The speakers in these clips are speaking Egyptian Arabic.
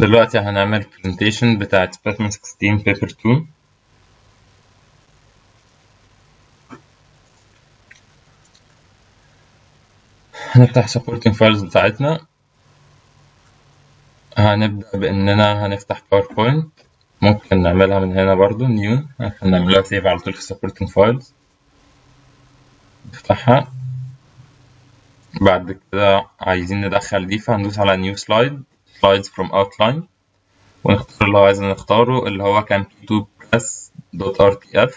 دلوقتي هنعمل presentation بتاعت specimen 16 paper 2 هنفتح supporting files بتاعتنا هنبدأ بإننا هنفتح PowerPoint ممكن نعملها من هنا برضو new عشان نعملها save على طول في supporting files نفتحها بعد كده عايزين ندخل دي فهندوس على new slide slides from outline ونختار اللي هو عايزين نختاره اللي هو كان p2 press.rtf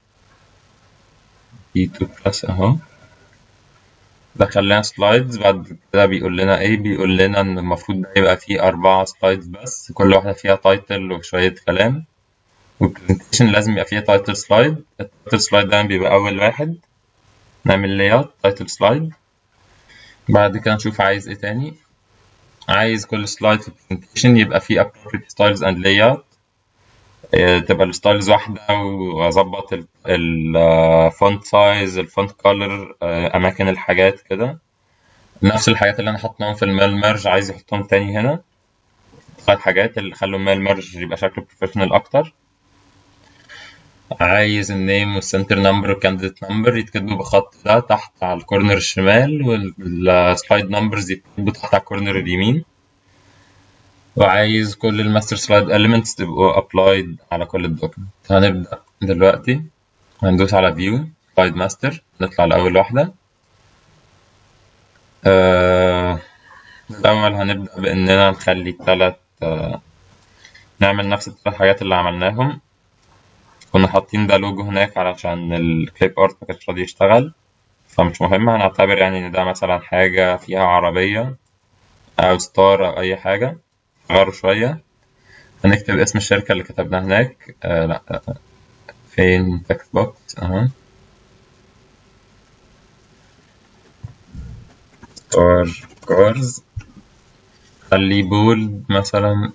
p2 press اهو دخل لنا سلايدز بعد كده بيقول لنا ايه بيقول لنا ان المفروض ده يبقى فيه أربعة سلايدز بس كل واحدة فيها تايتل وشوية كلام والبرزنتيشن لازم يبقى فيها تايتل سلايد التايتل سلايد ده بيبقى أول واحد نعمل layout تايتل سلايد بعد كده نشوف عايز ايه تاني عايز كل سلايد في البرزنتيشن يبقى فيه appropriate styles and layout تبقى الستايلز واحدة وأظبط الفونت سايز الفونت كولر أماكن الحاجات كده نفس الحاجات اللي أنا حاطهم في الميل ميرج عايز يحطهم تاني هنا الحاجات اللي خلوا الميل ميرج يبقى شكله بروفيشنال أكتر عايز النيم والسنتر نمبر والكانديديت نمبر يتكتبوا بخط ده تحت على الكورنر الشمال والسلايد نمبرز يتكتبوا تحت على الكورنر اليمين وعايز كل الماستر سلايد elements تبقوا applied على كل الدوكيمنت هنبدأ دلوقتي هندوس على view slide master نطلع لأول واحدة آه الأول هنبدأ بإننا نخلي التلات آه نعمل نفس التلات حاجات اللي عملناهم كنا حاطين ده لوجو هناك علشان الكليب ارت ما كانش راضي يشتغل فمش مهم هنعتبر يعني إن ده مثلا حاجة فيها عربية أو ستار أو أي حاجة نغيره شوية هنكتب اسم الشركة اللي كتبناها هناك آه لا آه فين تكست بوكس اهو ستار كارز خليه بولد مثلا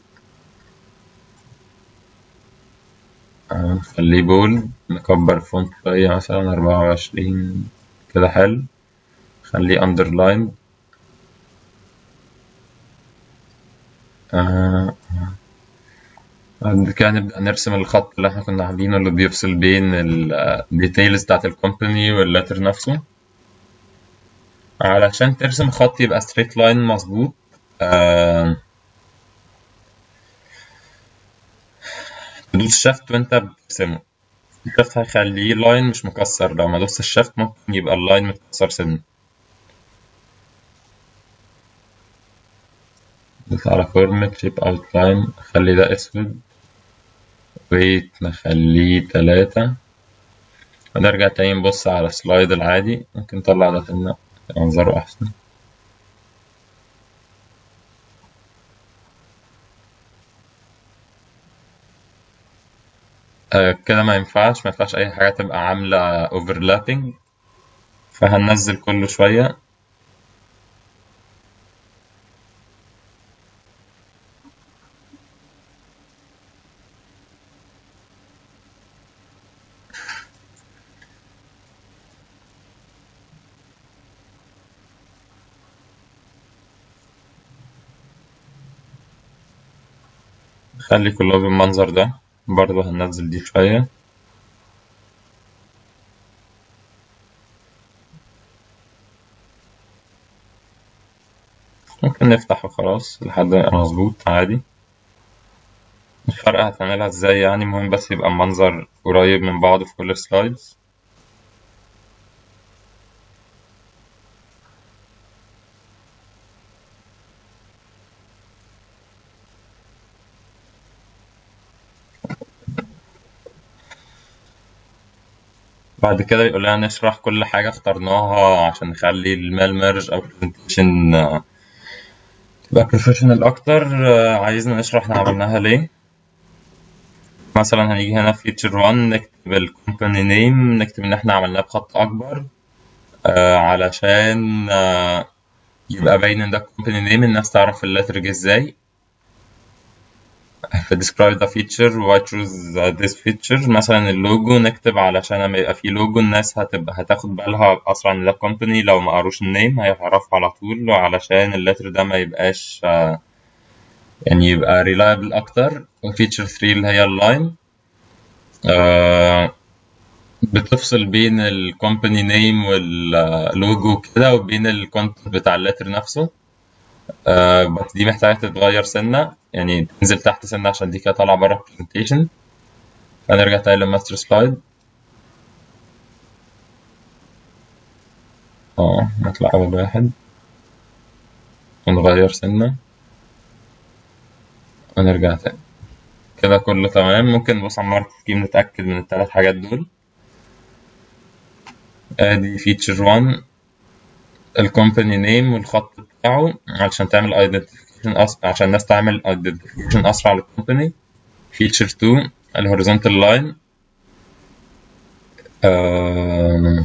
اهو خليه بولد نكبر الفونت شوية مثلا أربعة وعشرين كده حلو خليه underlined آه. بعد كده نبدأ نرسم الخط اللي احنا كنا عاملينه اللي بيفصل بين الديتيلز بتاعت الكومباني واللتر نفسه علشان ترسم خط يبقى ستريت لاين مظبوط آه. تدوس شفت وانت بترسمه الشفت هيخليه لاين مش مكسر لو ما دوست الشفت ممكن يبقى اللاين متكسر سنة ندوس على فورمات شيب اوتلاين نخلي ده اسود ويت نخليه تلاتة ونرجع تاني نبص على السلايد العادي ممكن نطلع ده تاني منظره أحسن آه كده ما ينفعش ما ينفعش أي حاجة تبقى عاملة overlapping فهننزل كله شوية خلي كله بالمنظر ده برضه هننزل دي شوية ممكن نفتحه خلاص لحد ما يبقى مظبوط عادي مش فارقة هتعملها ازاي يعني المهم بس يبقى المنظر قريب من بعضه في كل السلايدز بعد كده يقول لنا نشرح كل حاجة اخترناها عشان نخلي الميل ميرج أو presentation تبقى بروفيشنال أكتر عايزنا نشرح احنا عملناها ليه مثلا هنيجي هنا في feature 1 نكتب الكومباني نيم نكتب إن احنا عملناه بخط أكبر علشان يبقى باين إن ده الكومباني نيم الناس تعرف اللتر جه ازاي في describe the feature why choose this feature مثلا اللوجو نكتب علشان لما يبقى في لوجو الناس هتبقى هتاخد بالها أسرع إن ده company لو ما قروش النيم هيعرفوا على طول وعلشان اللتر ده ما يبقاش يعني يبقى reliable أكتر وفيتشر 3 اللي هي اللاين آه بتفصل بين الكومباني نيم واللوجو كده وبين الكونتنت بتاع اللتر نفسه آه بس دي محتاجة تتغير سنة يعني تنزل تحت سنة عشان دي كده طالعة بره البرزنتيشن فنرجع تاني للماستر سلايد اه نطلع أول واحد ونغير سنة ونرجع تاني كده كله تمام ممكن نبص على الماركت سكيم نتأكد من التلات حاجات دول ادي فيتشر 1 الكومباني نيم والخط بتاعه علشان تعمل ايدنتيفيكيشن أس... عشان الناس تعمل ايدنتيفيكيشن اسرع للكومباني فيتشر 2 الهوريزونتال لاين آه...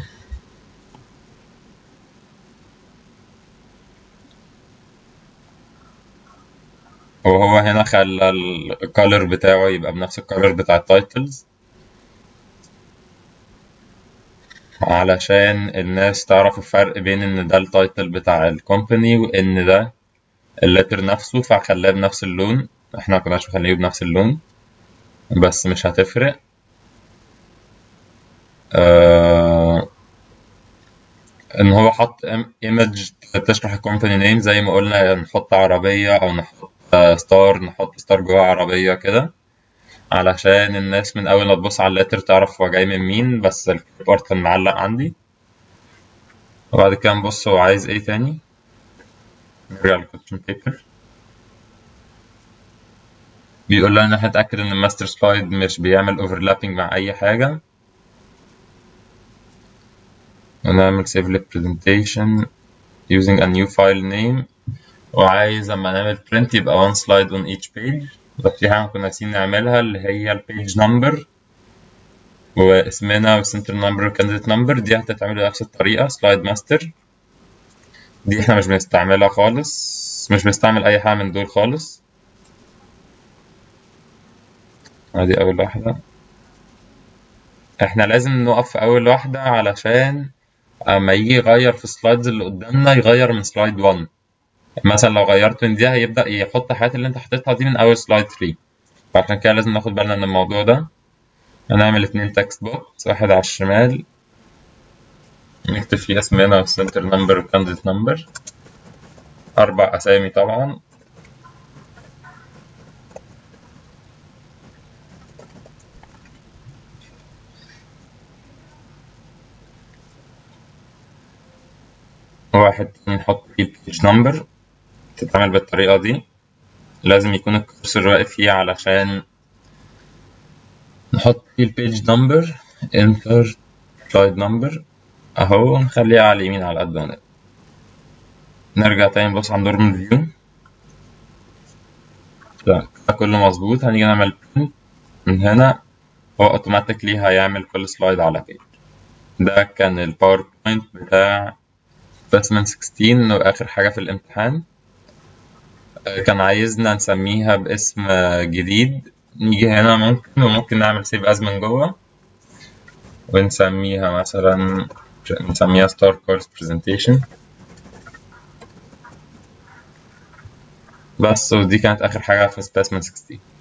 وهو هنا خلى الكالر بتاعه يبقى بنفس الكالر بتاع التايتلز علشان الناس تعرف الفرق بين ان ده التايتل بتاع الكومباني وان ده اللتر نفسه فخلاه بنفس اللون احنا مكناش مخليه بنفس اللون بس مش هتفرق آه ان هو حط ايمج تشرح الكومباني نيم زي ما قلنا نحط عربية او نحط ستار نحط ستار جوه عربية كده علشان الناس من أول ما تبص على اللتر تعرف هو جاي من مين بس الكيبورد كان معلق عندي وبعد كده نبص هو عايز ايه تاني نرجع للكوتشن بيبر بيقول لنا ان احنا نتأكد ان الماستر سلايد مش بيعمل اوفرلابنج مع أي حاجة ونعمل save lip presentation using a new file name وعايز اما نعمل print يبقى one slide on each page بس في حاجة كنا ناسيين نعملها اللي هي البيج نمبر واسمنا والسنتر نمبر والكانديديت نمبر دي هتتعمل بنفس الطريقة سلايد ماستر دي احنا مش بنستعملها خالص مش بنستعمل أي حاجة من دول خالص ادي أول واحدة احنا لازم نقف في أول واحدة علشان أما يجي يغير في السلايدز اللي قدامنا يغير من سلايد 1 مثلا لو غيرت من دي هيبدأ يحط الحاجات اللي انت حطيتها دي من أول سلايد 3 فعشان كده لازم ناخد بالنا من الموضوع ده هنعمل اتنين تكست بوكس واحد على الشمال نكتب فيه اسمنا والسنتر نمبر والكانديديت نمبر أربع أسامي طبعا واحد نحط فيه البيج نمبر تتعمل بالطريقة دي لازم يكون الكورسور واقف فيه علشان نحط فيه البيج نمبر انتر سلايد نمبر اهو نخليها على اليمين على قد ما نقدر نرجع تاني نبص على نورمال فيو لا كله مظبوط هنيجي نعمل print من هنا هو اوتوماتيكلي هيعمل كل سلايد على بيج ده كان الباوربوينت بتاع سبيسمن 16 واخر حاجة في الامتحان كان عايزنا نسميها باسم جديد نيجي هنا ممكن وممكن نعمل سيف از من جوه ونسميها مثلا نسميها ستار كورس برزنتيشن بس ودي كانت آخر حاجة في سبيسمن 16